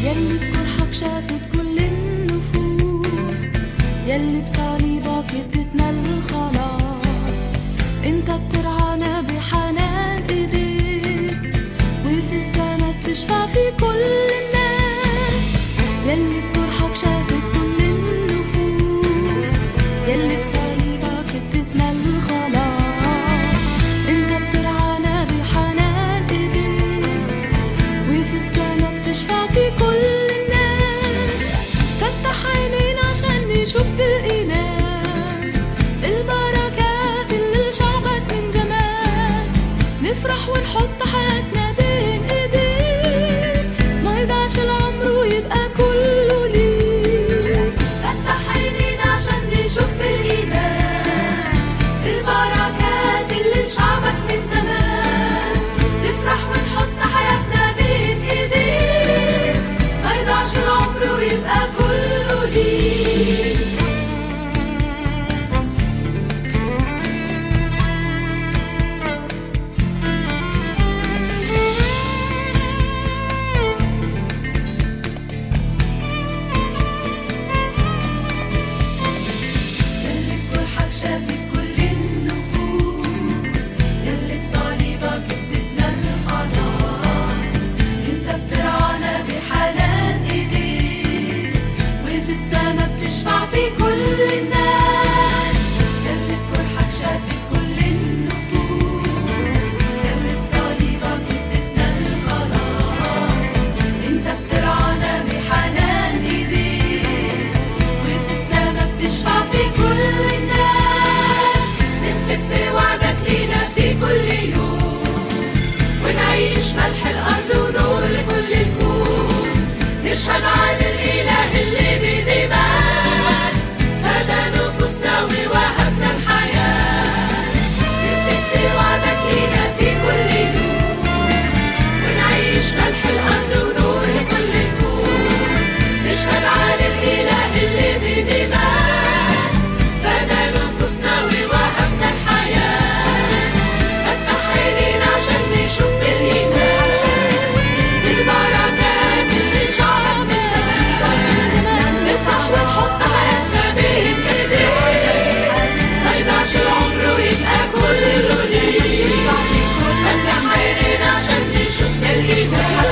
يلي بجرحك شافت كل النفوس يلي بصليبك ادتنا الخلاص انت بترعانا بحنان ايديك وفي السما بتشفع في كل الناس يلي بجرحك شافت كل النفوس يلي بصليبك ادتنا الخلاص انت بترعانا بحنان ايديك وفي السما بتشفع في كل الناس فتح عينينا عشان نشوف بالإيمان البركات اللي لشعبك من زمان نفرح ونحط حياتنا بين ايديك ما يضيعش العمر ويبقى كله ليك فتح عينينا عشان نشوف بالإيمان البركات اللي لشعبك من زمان نفرح ونحط حياتنا بين ايديك ما يضيعش العمر ويبقى كله ليك يلي بجرحك شافت كل النفوس يلي بصليبك ادتنا الخلاص انت بترعانا بحنان ايديك وفي السما بتشفع في كل الناس يلي بجرحك شافت كل النفوس يلي بصليبك ادتنا الخلاص انت بترعانا بحنان ايديك وفي السما بتشفع في كل الناس نمسك في وعدك لينا في كل يوم ونعيش ملح الأرض ونور لكل الكون نشهد عن الإله اللي بدماء فدى نفوسنا ووهبنا الحياة نمسك في وعدك لينا في كل يوم ونعيش ملح الأرض ونور لكل الكون نشهد عن الإله اللي بدماء فدى نفوسنا ووهبنا الحياة فتح عينينا عشان نشوف بالإيمان البركات اللي شعبك من زمان نفرح ونحط حياتنا بين ايديك ما يضيعش العمر ويبقى كله ليك فتح عينينا عشان نشوف بالإيمان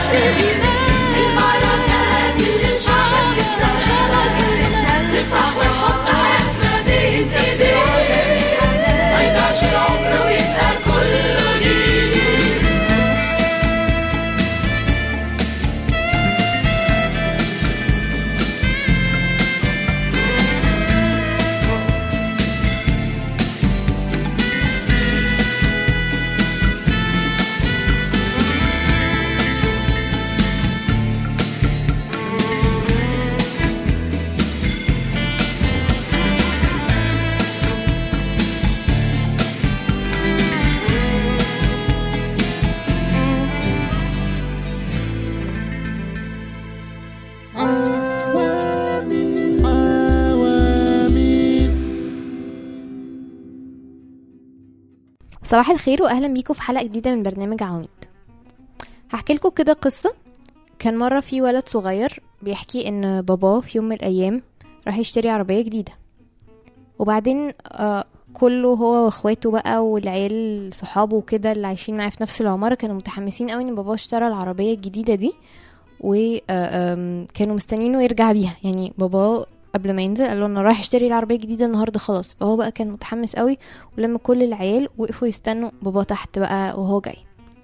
البركات اللي شعبك من زمان نفرح ونحط حياتنا بين ايديك ما يضيعش العمر ويبقى كله ليك صباح الخير واهلا بيكم في حلقه جديده من برنامج عواميد هحكي لكم كده قصه كان مره في ولد صغير بيحكي ان باباه في يوم من الايام راح يشتري عربيه جديده وبعدين آه كله هو واخواته بقى والعيال صحابه وكده اللي عايشين معاه في نفس العماره كانوا متحمسين قوي ان باباه اشترى العربيه الجديده دي وكانوا مستنينه يرجع بيها يعني باباه قبل ما ينزل قال له انا رايح اشتري العربيه الجديده النهارده خلاص فهو بقى كان متحمس قوي ولما كل العيال وقفوا يستنوا بابا تحت بقى وهو جاي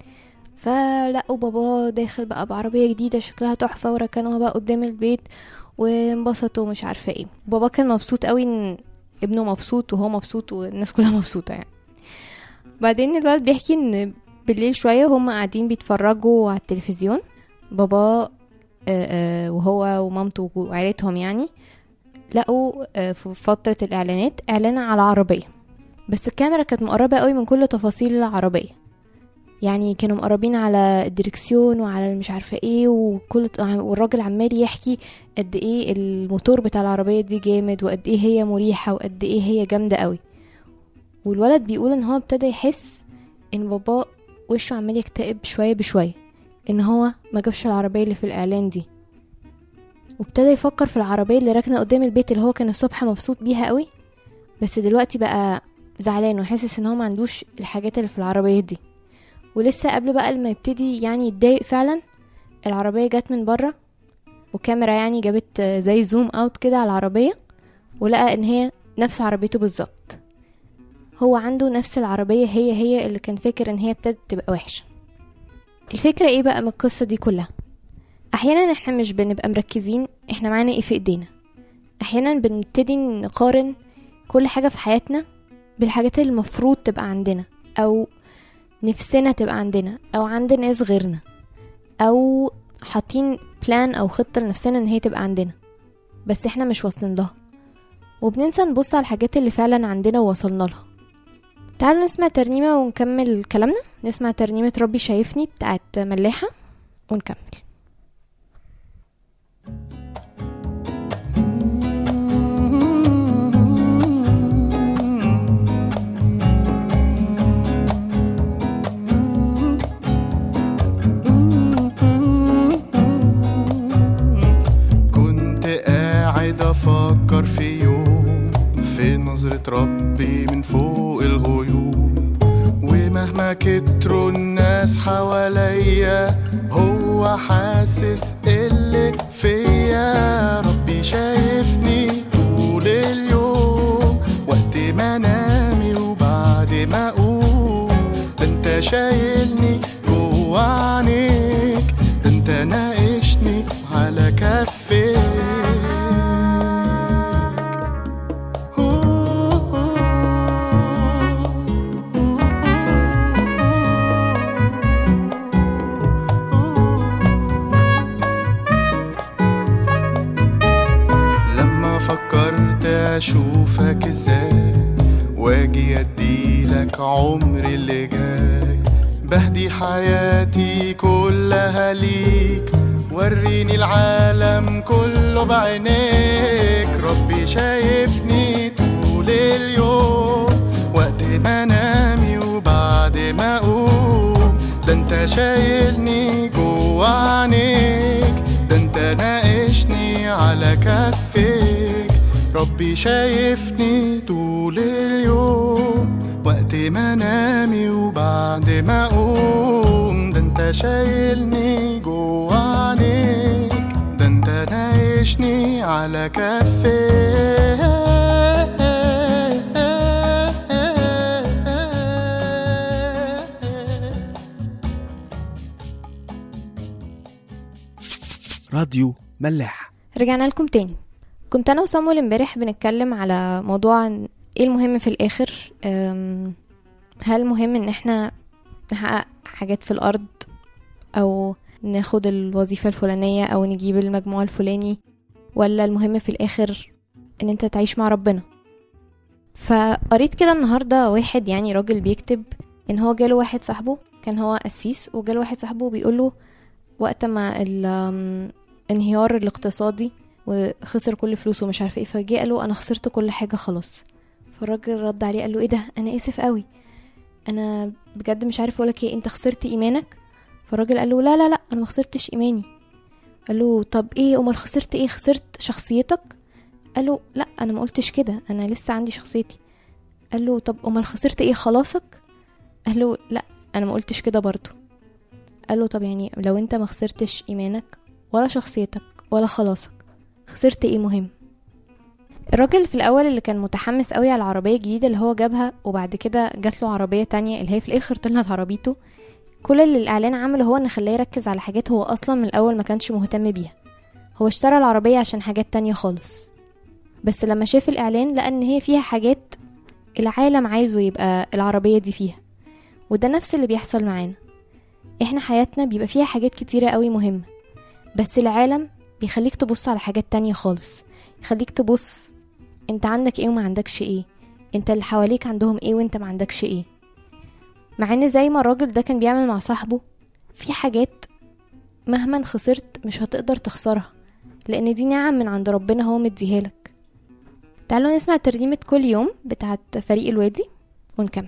فلقوا بابا داخل بقى بعربيه جديده شكلها تحفه وركنوها بقى قدام البيت وانبسطوا ومش عارفه ايه بابا كان مبسوط قوي ان ابنه مبسوط وهو مبسوط والناس كلها مبسوطه يعني بعدين الولد بيحكي ان بالليل شويه هم قاعدين بيتفرجوا على التلفزيون بابا آه، آه، وهو ومامته وعيلتهم يعني لقوا آه، في فترة الإعلانات إعلان على عربية بس الكاميرا كانت مقربة قوي من كل تفاصيل العربية يعني كانوا مقربين على الدركسيون وعلى مش عارفة ايه وكل والراجل عمال يحكي قد ايه الموتور بتاع العربية دي جامد وقد ايه هي مريحة وقد ايه هي جامدة قوي والولد بيقول ان هو ابتدى يحس ان بابا وشه عمال يكتئب شوية بشوية ان هو ما جابش العربية اللي في الاعلان دي وابتدى يفكر في العربية اللي راكنة قدام البيت اللي هو كان الصبح مبسوط بيها قوي بس دلوقتي بقى زعلان وحاسس ان هو ما عندوش الحاجات اللي في العربية دي ولسه قبل بقى لما يبتدي يعني يتضايق فعلا العربية جت من بره وكاميرا يعني جابت زي زوم اوت كده على العربية ولقى ان هي نفس عربيته بالظبط هو عنده نفس العربية هي هي اللي كان فاكر ان هي ابتدت تبقى وحشة الفكرة ايه بقى من القصة دي كلها احيانا احنا مش بنبقى مركزين احنا معانا ايه في ايدينا احيانا بنبتدي نقارن كل حاجة في حياتنا بالحاجات اللي المفروض تبقى عندنا او نفسنا تبقى عندنا او عند ناس غيرنا او حاطين بلان او خطة لنفسنا ان هي تبقى عندنا بس احنا مش واصلين لها وبننسى نبص على الحاجات اللي فعلا عندنا ووصلنا لها تعالوا نسمع ترنيمة ونكمل كلامنا نسمع ترنيمة ربي شايفني بتاعت ملاحة ونكمل كنت قاعد افكر في يوم في نظرة ربي من فوق الغيوم ومهما كتروا الناس حواليا هو حاسس اللي فيا ربي شايفني طول اليوم وقت ما انامي وبعد ما اقوم ده انت شايلني جوا عينيك ده انت ناقشني على كفيك لما فكرت اشوفك ازاي واجي اديلك عمري اللي جاي بهدي حياتي كلها ليك وريني العالم كله بعينيك ربي شايفني طول اليوم وقت ما انامي وبعد ما اقوم ده انت شايلني جوا عينيك ده انت ناقشني على كفيك ربي شايفني طول اليوم وقت ما انامي وبعد ما اقوم ده انت شايلني جوا عينيك ده انت ناقشني على كفيك راديو ملاح رجعنا لكم تاني كنت انا وصامويل امبارح بنتكلم على موضوع عن ايه المهم في الاخر أم، هل مهم ان احنا نحقق حاجات في الارض او ناخد الوظيفة الفلانية او نجيب المجموع الفلاني ولا المهم في الاخر ان انت تعيش مع ربنا فقريت كده النهاردة واحد يعني راجل بيكتب ان هو جاله واحد صاحبه كان هو قسيس وجاله واحد صاحبه بيقوله وقت ما الانهيار الاقتصادي وخسر كل فلوسه ومش عارفه ايه فجه قال له انا خسرت كل حاجه خلاص فالراجل رد عليه قال له ايه ده انا اسف قوي انا بجد مش عارف اقولك ايه انت خسرت ايمانك فالراجل قال له لا لا لا انا ما خسرتش ايماني قال له طب ايه امال خسرت ايه خسرت شخصيتك قال له لا انا ما قلتش كده انا لسه عندي شخصيتي قال له طب امال خسرت ايه خلاصك قال له لا انا ما قلتش كده برضو قال له طب يعني لو انت ما خسرتش ايمانك ولا شخصيتك ولا خلاصك خسرت ايه مهم الراجل في الاول اللي كان متحمس قوي على العربيه الجديده اللي هو جابها وبعد كده جات له عربيه تانية اللي هي في الاخر طلعت عربيته كل اللي الاعلان عمله هو ان خلاه يركز على حاجات هو اصلا من الاول ما كانش مهتم بيها هو اشترى العربيه عشان حاجات تانية خالص بس لما شاف الاعلان لقى ان هي فيها حاجات العالم عايزه يبقى العربيه دي فيها وده نفس اللي بيحصل معانا احنا حياتنا بيبقى فيها حاجات كتيرة قوي مهمة بس العالم بيخليك تبص على حاجات تانية خالص يخليك تبص انت عندك ايه وما عندكش ايه انت اللي حواليك عندهم ايه وانت ما عندكش ايه مع ان زي ما الراجل ده كان بيعمل مع صاحبه في حاجات مهما خسرت مش هتقدر تخسرها لان دي نعم من عند ربنا هو مديها لك تعالوا نسمع ترنيمة كل يوم بتاعت فريق الوادي ونكمل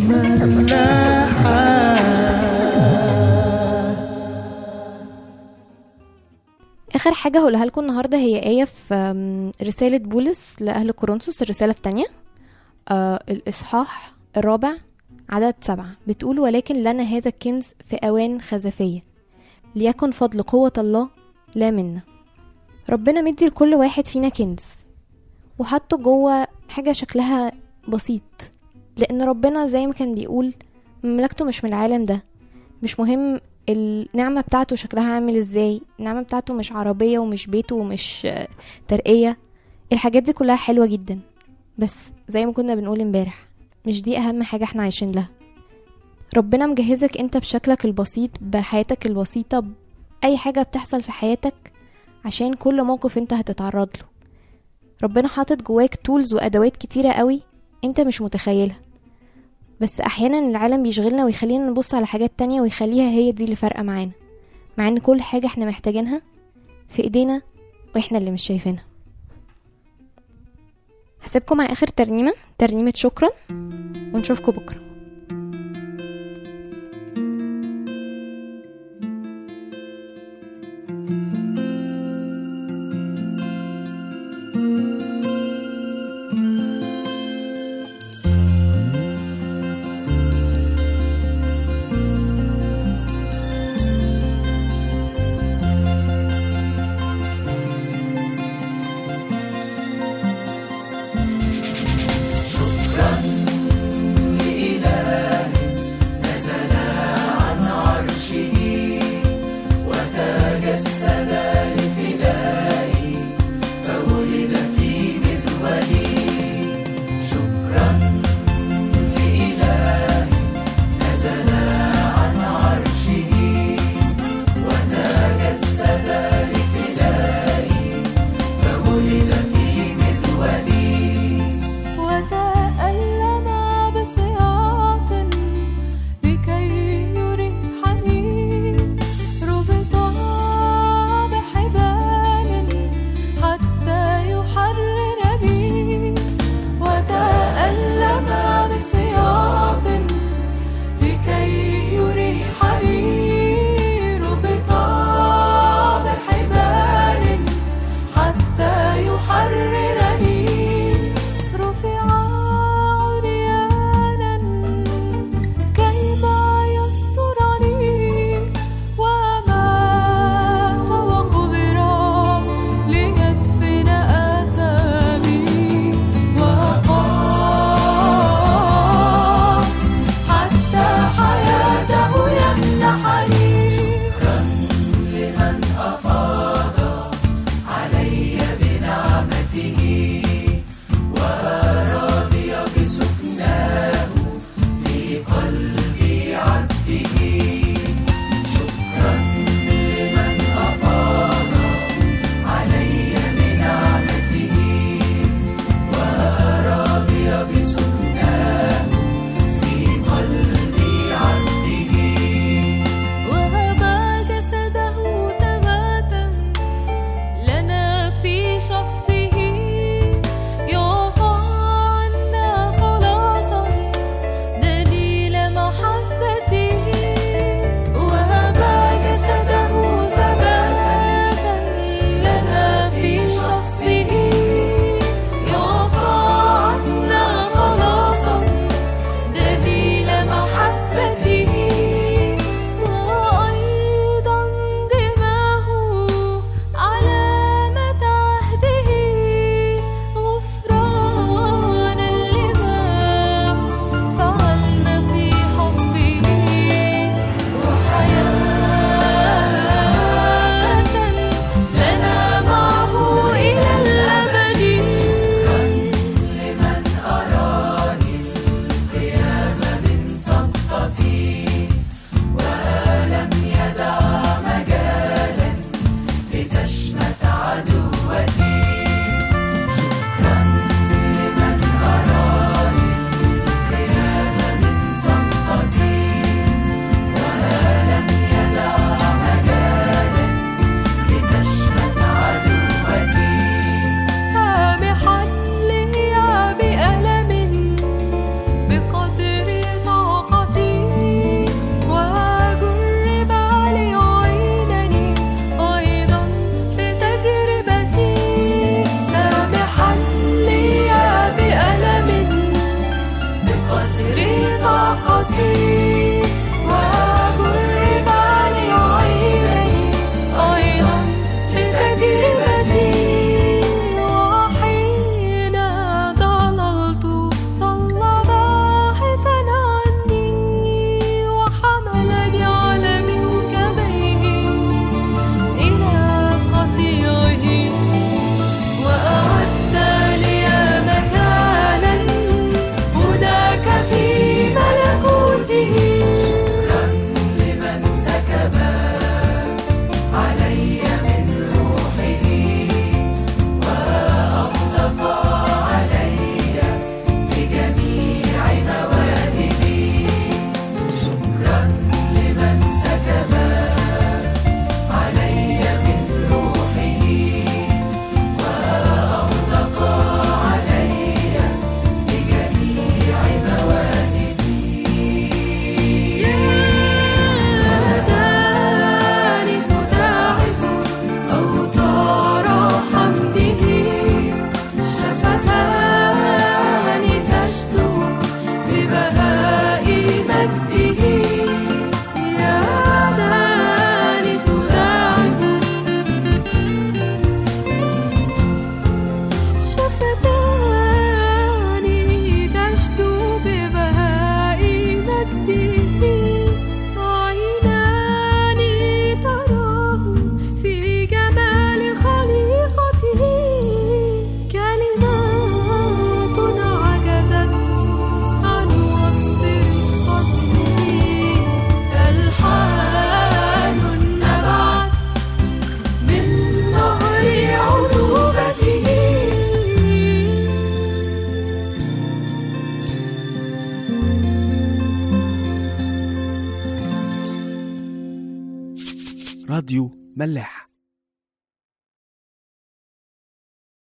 اخر حاجه هقولها لكم النهارده هي ايه في أم، رساله بولس لاهل كورنثوس الرساله الثانيه آه الاصحاح الرابع عدد سبعة بتقول ولكن لنا هذا الكنز في اوان خزفيه ليكن فضل قوه الله لا منا ربنا مدي لكل واحد فينا كنز وحطه جوه حاجه شكلها بسيط لان ربنا زي ما كان بيقول مملكته مش من العالم ده مش مهم النعمة بتاعته شكلها عامل ازاي النعمة بتاعته مش عربية ومش بيته ومش آه، ترقية الحاجات دي كلها حلوة جدا بس زي ما كنا بنقول امبارح مش دي اهم حاجة احنا عايشين لها ربنا مجهزك انت بشكلك البسيط بحياتك البسيطة بأي حاجة بتحصل في حياتك عشان كل موقف انت هتتعرض له ربنا حاطط جواك تولز وادوات كتيرة قوي انت مش متخيلها بس احيانا العالم بيشغلنا ويخلينا نبص على حاجات تانية ويخليها هي دي اللي فارقة معانا مع ان كل حاجة احنا محتاجينها في ايدينا واحنا اللي مش شايفينها هسيبكم مع اخر ترنيمة ترنيمة شكرا ونشوفكم بكرة وتألم بصياط لكي يريحني ربطا بحبال حتى يحررني وتألم بصياط لكي يريحني ربطا بحبال حتى يحررني رفع عريانا كيما يسترني ومات وقبر ليدفن آثامي وقام حتى حياته يمنحني شكرا لمن أفاض علي بنعمته وراضي بسكناه في قلب عبده شكرا لمن أفاض علي بنعمته وراضي بسكناه في قلب عبده وهب جسده نباتا لنا في شخصه يعطى عنا خلاصا دليل محبته خليقتي وجرب لي عيني أيضا في تجربتي وحين ضللت ضل باحثا عني وحملني على منكبيه إلى قطيعه وأعد لي مكانا هناك في ملكوته شكرا لمن سكب علي من روحه وأطلق علي بجميع مواهبه شكرا لمن سكب علي من روحه وأطلق علي بجميع مواهبي يدان تداعب أوتار حمده شفتان تشدو ببهاء مجده يدان تداعب شفتان تشدو ببهاء مجده عينان تراه في جمال خليقته كلمات عجزت عن وصف رفقته ألحان نبعت من نهر عذوبته راديو ملاح